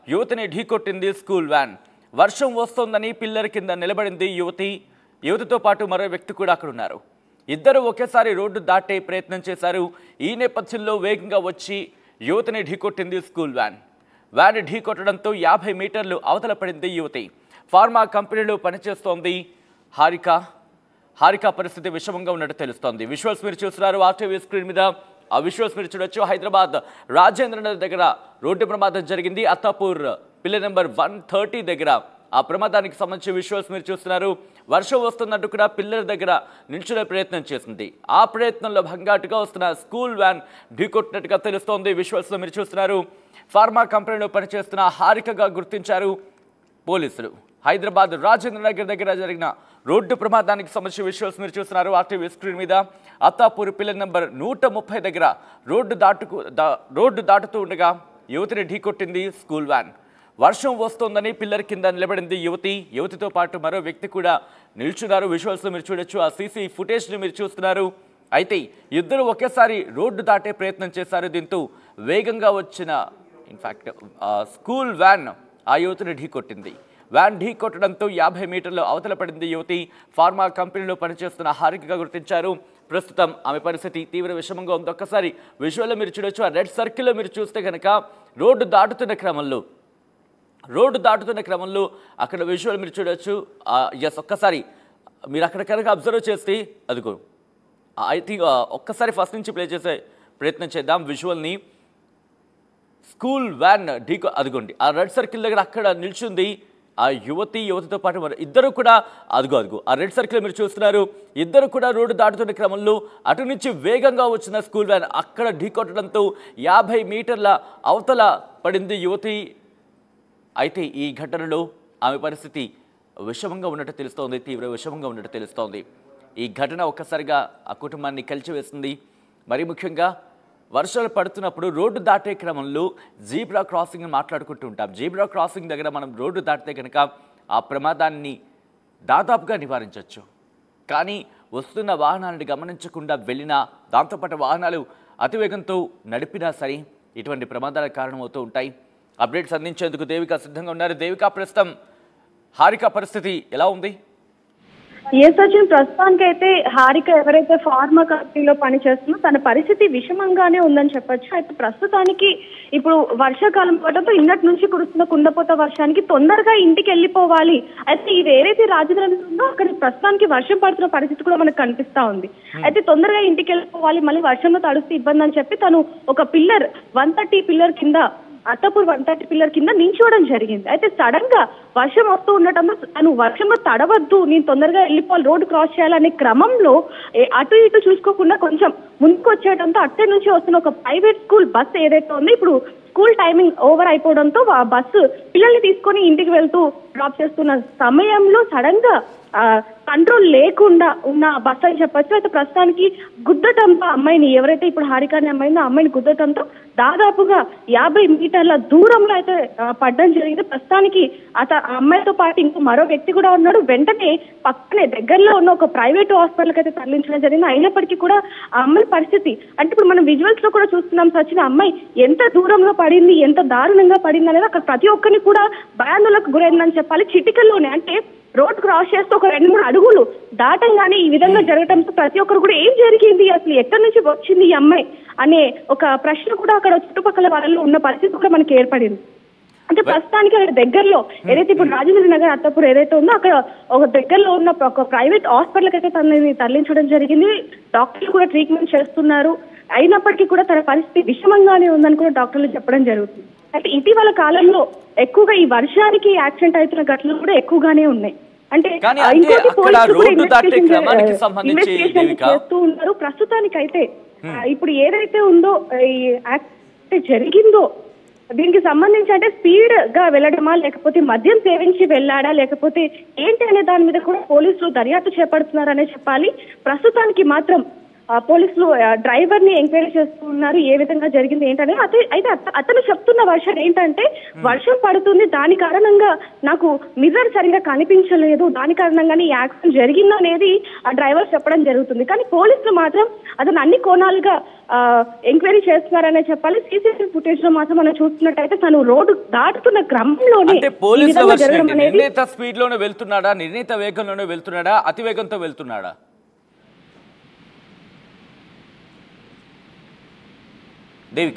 యువతిని ఢీకొట్టింది school van వర్షం వస్తోందని పిల్లర్ కింద నిలబడింది యువతి యువతితో పాటు మరో వ్యక్తి కూడా అక్కడ ఉన్నారు ఇద్దరు ఒకేసారి రోడ్డు దాటే ప్రయత్నం చేశారు ఈ నేపథ్యంలో వేగంగా వచ్చి యువతిని ఢీకొట్టింది స్కూల్ వ్యాన్ వ్యాన్ ఢీకొట్టడంతో యాభై మీటర్లు అవతల పడింది యువతి ఫార్మా కంపెనీలో పనిచేస్తోంది హారిక హారిక పరిస్థితి విషమంగా ఉన్నట్టు తెలుస్తోంది విజువల్స్ మీరు చూస్తున్నారు ఆర్టీవీ స్క్రీన్ మీద ఆ విజువల్స్ మీరు చూడొచ్చు హైదరాబాద్ రాజేంద్ర నగర్ దగ్గర రోడ్డు ప్రమాదం జరిగింది Attapur pillar number one thirty దగ్గర ఆ ప్రమాదానికి సంబంధించి విజువల్స్ మీరు చూస్తున్నారు వర్షం వస్తున్నట్టు కూడా పిల్లర్ దగ్గర నిల్చునే ప్రయత్నం చేసింది ఆ ప్రయత్నంలో భంగాటుగా వస్తున్న స్కూల్ వ్యాన్ ఢీకొట్టినట్టుగా తెలుస్తోంది విజువల్స్లో మీరు చూస్తున్నారు ఫార్మా కంపెనీలో పనిచేస్తున్న హారికగా గుర్తించారు పోలీసులు హైదరాబాద్ రాజేంద్ర నగర్ దగ్గర జరిగిన రోడ్డు ప్రమాదానికి సంబంధించిన విషయాలు మీరు చూస్తున్నారు ఆర్టీవీ స్క్రీన్ మీద అత్తాపూర్ పిల్లర్ నెంబర్ నూట ముప్పై దగ్గర రోడ్డు దాటుకు దా- రోడ్డు దాటుతూ ఉండగా యువతిని ఢీకొట్టింది స్కూల్ వ్యాన్ వర్షం వస్తోందని పిల్లర్ కింద నిలబడింది యువతి యువతితో పాటు మరో వ్యక్తి కూడా నిల్చున్నారు విజువల్స్లో మీరు చూడొచ్చు ఆ సీసీ ఫుటేజ్ని మీరు చూస్తున్నారు అయితే ఇద్దరు ఒకేసారి రోడ్డు దాటే ప్రయత్నం చేశారు దీంతో వేగంగా వచ్చిన ఇన్ఫాక్ట్ స్కూల్ వ్యాన్ ఆ యువతిని ఢీకొట్టింది వ్యాన్ ఢీ కొట్టడంతో యాభై మీటర్లు అవతల పడింది యువతి ఫార్మా కంపెనీలో పనిచేస్తున్న హారికగా గుర్తించారు ప్రస్తుతం ఆమె పరిస్థితి తీవ్ర విషమంగా ఉంది ఒక్కసారి విజువల్లో మీరు చూడొచ్చు ఆ రెడ్ సర్కిల్లో మీరు చూస్తే కనుక రోడ్డు దాటుతున్న క్రమంలో రోడ్డు దాటుతున్న క్రమంలో అక్కడ విజువల్ మీరు చూడొచ్చు ఎస్ ఒక్కసారి మీరు అక్కడ కనుక అబ్జర్వ్ చేస్తే అదిగో ఐ థింక్ ఒక్కసారి ఫస్ట్ నుంచి ప్లే చేసే ప్రయత్నం చేద్దాం విజువల్ని స్కూల్ వ్యాన్ ఢీకో అదిగోండి ఆ రెడ్ సర్కిల్ దగ్గర అక్కడ నిల్చుంది ఆ యువతి యువతితో పాటు మరి ఇద్దరు కూడా అదిగో అదిగో ఆ రెడ్ సర్కిల్ మీరు చూస్తున్నారు ఇద్దరు కూడా రోడ్డు దాటుతున్న క్రమంలో అటు నుంచి వేగంగా వచ్చిన స్కూల్ వ్యాన్ అక్కడ ఢీకొట్టడంతో యాభై మీటర్ల అవతల పడింది యువతి అయితే ఈ ఘటనలో ఆమె పరిస్థితి విషమంగా ఉన్నట్టు తెలుస్తోంది తీవ్ర విషమంగా ఉన్నట్టు తెలుస్తోంది ఈ ఘటన ఒక్కసారిగా ఆ కుటుంబాన్ని కలిచివేస్తుంది మరి ముఖ్యంగా వర్షాలు పడుతున్నప్పుడు రోడ్డు దాటే క్రమంలో జీబ్రా క్రాసింగ్ మాట్లాడుకుంటూ ఉంటాం జీబ్రా క్రాసింగ్ దగ్గర మనం రోడ్డు దాటితే కనుక ఆ ప్రమాదాన్ని దాదాపుగా నివారించవచ్చు కానీ వస్తున్న వాహనాలను గమనించకుండా వెళ్ళినా దాంతోపాటు వాహనాలు అతివేగంతో నడిపినా సరే ఇటువంటి ప్రమాదాలకు కారణమవుతూ ఉంటాయి అప్డేట్స్ అందించేందుకు దేవిక సిద్ధంగా ఉన్నారు దేవిక ప్రస్తుతం హారిక పరిస్థితి ఎలా ఉంది ఏ సచిన్ ప్రస్తుతానికి అయితే హారిక ఎవరైతే ఫార్మా కంపెనీలో పనిచేస్తుందో తన పరిస్థితి విషమంగానే ఉందని చెప్పొచ్చు అయితే ప్రస్తుతానికి ఇప్పుడు వర్షాకాలం పడటంతో ఇన్నటి నుంచి కురుస్తున్న కుండపోత వర్షానికి తొందరగా ఇంటికి వెళ్ళిపోవాలి అయితే ఇది ఏదైతే రాజధాని ఉందో అక్కడ ప్రస్తుతానికి వర్షం పడుతున్న పరిస్థితి కూడా మనకు కనిపిస్తా ఉంది అయితే తొందరగా ఇంటికి వెళ్ళిపోవాలి మళ్ళీ వర్షంలో తడుస్తే ఇబ్బంది అని చెప్పి తను ఒక పిల్లర్ వన్ థర్టీ పిల్లర్ కింద అత్తపూర్ వన్ థర్టీ పిల్లర్ కింద నించోవడం జరిగింది అయితే సడన్ గా వర్షం వస్తూ ఉండటంతో తను వర్షంలో తడవద్దు నేను తొందరగా వెళ్ళిపోవాలి రోడ్డు క్రాస్ చేయాలనే క్రమంలో ఏ- అటు ఇటు చూసుకోకుండా కొంచెం ముందుకు వచ్చేయడంతో అటు నుంచి వస్తున్న ఒక ప్రైవేట్ స్కూల్ బస్ ఏదైతే ఉందో ఇప్పుడు స్కూల్ టైమింగ్ ఓవర్ అయిపోవడంతో ఆ బస్సు పిల్లల్ని తీసుకొని ఇంటికి వెళ్తూ డ్రాప్ చేస్తున్న సమయంలో సడన్ గా కంట్రోల్ లేకుండా ఉన్న బస్ అని చెప్పొచ్చు అయితే ప్రస్తుతానికి గుద్దటంతో అమ్మాయిని ఎవరైతే ఇప్పుడు హారికాని అమ్మాయిందో ఆ అమ్మాయిని గుద్దటంతో దాదాపుగా యాభై మీటర్ల దూరంలో అయితే ఆ, పడ్డం జరిగింది ప్రస్తుతానికి అత ఆ అమ్మాయితో పాటు ఇంకో మరో వ్యక్తి కూడా ఉన్నాడు వెంటనే పక్కనే దగ్గరలో ఉన్న ఒక ప్రైవేట్ హాస్పిటల్కి అయితే తరలించడం జరిగింది అయినప్పటికీ కూడా ఆ అమ్మాయి పరిస్థితి అంటే ఇప్పుడు మనం విజువల్స్ లో కూడా చూస్తున్నాం సచిన అమ్మాయి ఎంత దూరంలో పడింది ఎంత దారుణంగా పడింది అనేది అక్కడ ప్రతి ఒక్కరిని కూడా భయాందోళనకు గురైందని చెప్పాలి చిటికల్లోనే అంటే రోడ్ క్రాస్ చేస్తూ ఒక రెండు మూడు అడుగులు దాటంగానే ఈ విధంగా జరగడంతో ప్రతి ఒక్కరు కూడా ఏం జరిగింది అసలు ఎక్కడి నుంచి వచ్చింది ఈ అమ్మాయి అనే ఒక ప్రశ్న కూడా అక్కడ చుట్టుపక్కల వాళ్ళలో ఉన్న పరిస్థితి కూడా మనకి ఏర్పడింది అంటే ప్రస్తుతానికి అక్కడ దగ్గరలో ఏదైతే ఇప్పుడు రాజేంద్ర నగర్ అత్తపూర్ ఏదైతే ఉందో అక్కడ ఒక దగ్గరలో ఉన్న ఒక ప్రైవేట్ హాస్పిటల్ అయితే తనని తరలించడం జరిగింది డాక్టర్లు కూడా ట్రీట్మెంట్ చేస్తున్నారు అయినప్పటికీ కూడా తన పరిస్థితి విషమంగానే ఉందని కూడా డాక్టర్లు చెప్పడం జరుగుతుంది అయితే ఇటీవల కాలంలో ఎక్కువగా ఈ వర్షానికి యాక్సిడెంట్ అవుతున్న ఘటనలు కూడా ఎక్కువగానే ఉన్నాయి అంటే కానీ ఆ, అంటే ఇంకోటి అక్కడ పోలీసులు కూడా రోడ్డు దాటే investigation క్రమానికి చే- సంబంధించి investigation దేవిక? చేస్తూ ఉన్నారు ప్రస్తుతానికైతే ఆ, ఇప్పుడు ఏదైతే ఉందో ఈ యాక్సిడెంట్ జరిగిందో దీనికి సంబంధించి అంటే స్పీడ్ గా వెళ్ళడమా లేకపోతే మద్యం సేవించి వెళ్ళాడా లేకపోతే ఏంటి అనే దాని మీద కూడా పోలీసులు దర్యాప్తు చేపడుతున్నారనే చెప్పాలి ప్రస్తుతానికి మాత్రం ఆ, పోలీసులు డ్రైవర్ ని ఎంక్వైరీ చేస్తూ ఉన్నారు ఏ విధంగా జరిగింది ఏంటని అయితే అయితే అత- అతను చెప్తున్న వర్షన్ ఏంటంటే వర్షం పడుతుంది దాని కారణంగా నాకు మిర్రర్ సరిగా కనిపించలేదు దాని కారణంగానే ఈ యాక్సిడెంట్ జరిగింది అనేది ఆ డ్రైవర్ చెప్పడం జరుగుతుంది కానీ పోలీసులు మాత్రం అతను అన్ని కోణాలుగా ఎంక్వైరీ చేస్తున్నారనే చెప్పాలి సీసీటీవీ ఫుటేజ్ లో మాత్రం మనం చూస్తున్నట్టయితే తను రోడ్డు దాటుతున్న క్రమంలోనే అంటే ఈ పోలీసుల విధంగా వర్షన్ జరగడం ఏంటి? అనేది నిర్ణీత స్పీడ్ లోనే వెళ్తున్నాడా నిర్ణీత వేగంలోనే వెళ్తున్నాడా అతి వేగంతో వెళ్తున్నాడా Devika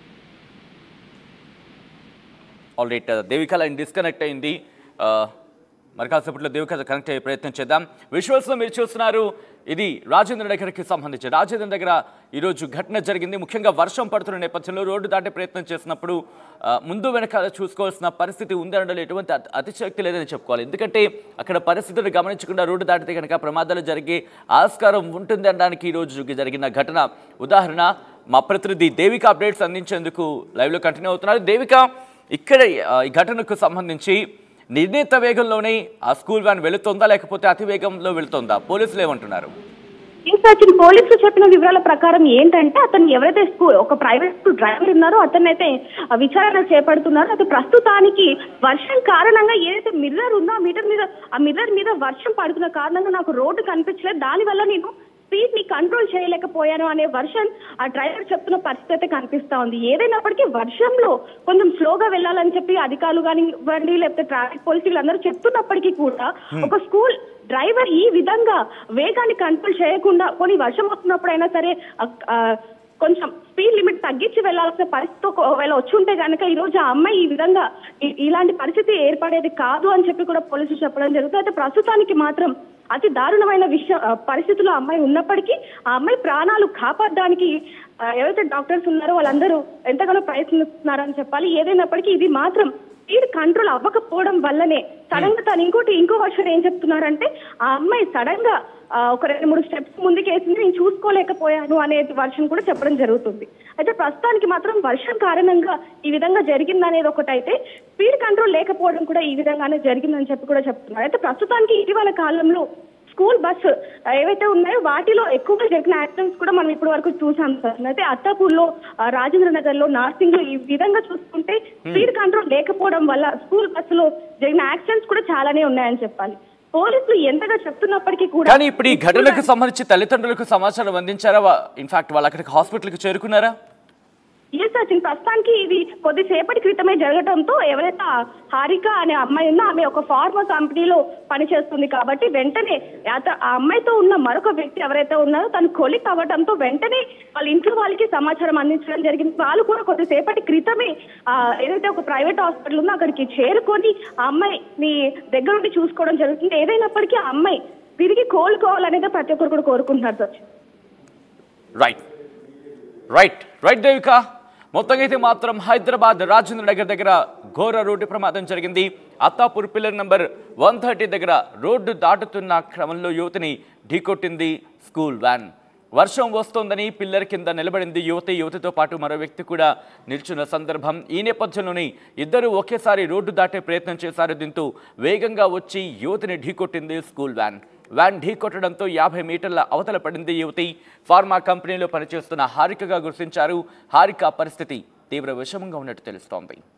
all right Devika line disconnect అయింది ఆ, మరి కాసేపట్లో దేవిక కనెక్ట్ అయ్యే ప్రయత్నం చేద్దాం విజువల్స్లో మీరు చూస్తున్నారు ఇది రాజేంద్ర నగర్కి సంబంధించి రాజేంద్ర దగ్గర ఈరోజు ఘటన జరిగింది ముఖ్యంగా వర్షం పడుతున్న నేపథ్యంలో రోడ్డు దాటే ప్రయత్నం చేసినప్పుడు ఆ, ముందు వెనకాల చూసుకోవాల్సిన పరిస్థితి ఉందనడంలో ఎటువంటి అతి- అతిశక్తి లేదని చెప్పుకోవాలి ఎందుకంటే అక్కడ పరిస్థితులను గమనించకుండా రోడ్డు దాటితే కనుక ప్రమాదాలు జరిగే ఆస్కారం ఉంటుంది అనడానికి ఈరోజు జరిగిన ఘటన ఉదాహరణ మా ప్రతినిధి దేవిక అప్డేట్స్ అందించేందుకు లైవ్లో కంటిన్యూ అవుతున్నారు దేవిక ఇక్కడ ఆ, ఈ ఘటనకు సంబంధించి నిర్ణీత వేగంలోనే ఆ స్కూల్ వ్యాన్ వెళుతుందా లేకపోతే అతి వేగంలో వెళుతుందా పోలీసులు ఏమంటున్నారు ఇన్ఫాక్ట్ పోలీసులు చెప్పిన వివరాల ప్రకారం ఏంటంటే అతను ఎవరైతే స్కూల్ ఒక ప్రైవేట్ స్కూల్ డ్రైవర్ ఉన్నారో అతన్ని అయితే విచారణ చేపడుతున్నారు అయితే ప్రస్తుతానికి వర్షం కారణంగా ఏదైతే మిర్రర్ ఉందో ఆ మిర్రర్ మీద ఆ మిర్రర్ మీద వర్షం పడుతున్న కారణంగా నాకు రోడ్డు కనిపించలేదు దానివల్ల నేను స్పీడ్ ని కంట్రోల్ చేయలేకపోయాను అనే వర్షన్ ఆ డ్రైవర్ చెప్తున్న పరిస్థితి అయితే కనిపిస్తా ఉంది ఏదైనప్పటికీ వర్షంలో కొంచెం స్లోగా వెళ్ళాలని చెప్పి అధికారులు కానివ్వండి లేకపోతే ట్రాఫిక్ పోలీసులు వీళ్ళందరూ చెప్తున్నప్పటికీ కూడా ఒక స్కూల్ డ్రైవర్ ఈ విధంగా వేగాన్ని కంట్రోల్ చేయకుండా కొన్ని వర్షం వస్తున్నప్పుడైనా సరే ఆ, ఆ, కొంచెం స్పీడ్ లిమిట్ తగ్గించి వెళ్లాల్సిన పరిస్థితి ఒకవేళ వచ్చి ఉంటే కనుక ఈ రోజు ఆ అమ్మాయి ఈ విధంగా ఇ- ఇలాంటి పరిస్థితి ఏర్పడేది కాదు అని చెప్పి కూడా పోలీసులు చెప్పడం జరుగుతుంది అయితే ప్రస్తుతానికి మాత్రం అతి దారుణమైన విషయం ఆ, పరిస్థితుల్లో ఆ అమ్మాయి ఉన్నప్పటికీ ఆ అమ్మాయి ప్రాణాలు కాపాడడానికి ఆ, ఎవరైతే డాక్టర్స్ ఉన్నారో వాళ్ళందరూ ఎంతగానో ప్రయత్నిస్తున్నారని చెప్పాలి ఏదైనప్పటికీ ఇది మాత్రం స్పీడ్ కంట్రోల్ అవ్వకపోవడం వల్లనే సడన్ గా తను ఇంకోటి ఇంకో వర్షన్ ఏం చెప్తున్నారంటే ఆ అమ్మాయి సడన్ గా ఆ, ఒక రెండు మూడు స్టెప్స్ ముందుకేసింది నేను చూసుకోలేకపోయాను అనే వర్షన్ కూడా చెప్పడం జరుగుతుంది అయితే ప్రస్తుతానికి మాత్రం వర్షం కారణంగా ఈ విధంగా జరిగిందనేది ఒకటైతే స్పీడ్ కంట్రోల్ లేకపోవడం కూడా ఈ విధంగానే జరిగిందని చెప్పి కూడా చెప్తున్నారు అయితే ప్రస్తుతానికి ఇటీవల కాలంలో స్కూల్ బస్ ఏవైతే ఉన్నాయో వాటిలో ఎక్కువగా జరిగిన యాక్సిడెంట్స్ కూడా మనం ఇప్పటి వరకు చూసాం సార్ అయితే అత్తాపూర్లో ఆ, రాజేంద్ర నగర్ లో నార్సింగ్ లో ఈ విధంగా చూసుకుంటే స్పీడ్ కంట్రోల్ లేకపోవడం వల్ల స్కూల్ బస్సులో జరిగిన యాక్సిడెంట్స్ కూడా చాలానే ఉన్నాయని చెప్పాలి పోలీసులు ఎంతగా చెప్తున్నప్పటికీ కూడా కానీ ఇప్పుడు ఈ ఘటనకు సంబంధించి తల్లిదండ్రులకు సమాచారం అందించారా ఇన్ఫాక్ట్ వాళ్ళు అక్కడికి హాస్పిటల్కి చేరుకున్నారా ఎస్ సచిన్ ప్రస్తుతానికి ఇది కొద్దిసేపటి క్రితమే జరగడంతో ఎవరైతే ఆ హారిక అనే అమ్మాయి ఉందో ఆమె ఒక ఫార్మా కంపెనీలో పనిచేస్తుంది కాబట్టి వెంటనే అత- ఆ అమ్మాయితో ఉన్న మరొక వ్యక్తి ఎవరైతే ఉన్నారో తను కొలిక్ అవ్వడంతో వెంటనే వాళ్ళ ఇంట్లో వాళ్ళకి సమాచారం అందించడం జరిగింది వాళ్ళు కూడా కొద్దిసేపటి క్రితమే ఆ, ఏదైతే ఒక ప్రైవేట్ హాస్పిటల్ ఉందో అక్కడికి చేరుకొని ఆ అమ్మాయిని దగ్గర నుండి చూసుకోవడం జరుగుతుంది ఏదైనప్పటికీ ఆ అమ్మాయి తిరిగి కోలుకోవాలనేది ప్రతి ఒక్కరు కూడా కోరుకుంటున్నారు Sachin right right right Devika మొత్తంగా అయితే మాత్రం హైదరాబాద్ రాజేంద్ర నగర్ దగ్గర ఘోర రోడ్డు ప్రమాదం జరిగింది Attapur pillar number one thirty దగ్గర రోడ్డు దాటుతున్న క్రమంలో యువతిని ఢీకొట్టింది స్కూల్ వ్యాన్ వర్షం వస్తోందని పిల్లర్ కింద నిలబడింది యువతి యువతితో పాటు మరో వ్యక్తి కూడా నిల్చున్న సందర్భం ఈ నేపథ్యంలోనే ఇద్దరు ఒకేసారి రోడ్డు దాటే ప్రయత్నం చేశారు దీంతో వేగంగా వచ్చి యువతిని ఢీకొట్టింది స్కూల్ వ్యాన్ వ్యాన్ ఢీకొట్టడంతో యాభై మీటర్ల అవతల పడింది యువతి ఫార్మా కంపెనీలో పనిచేస్తున్న హారికగా గుర్తించారు హారిక పరిస్థితి తీవ్ర విషమంగా ఉన్నట్టు తెలుస్తోంది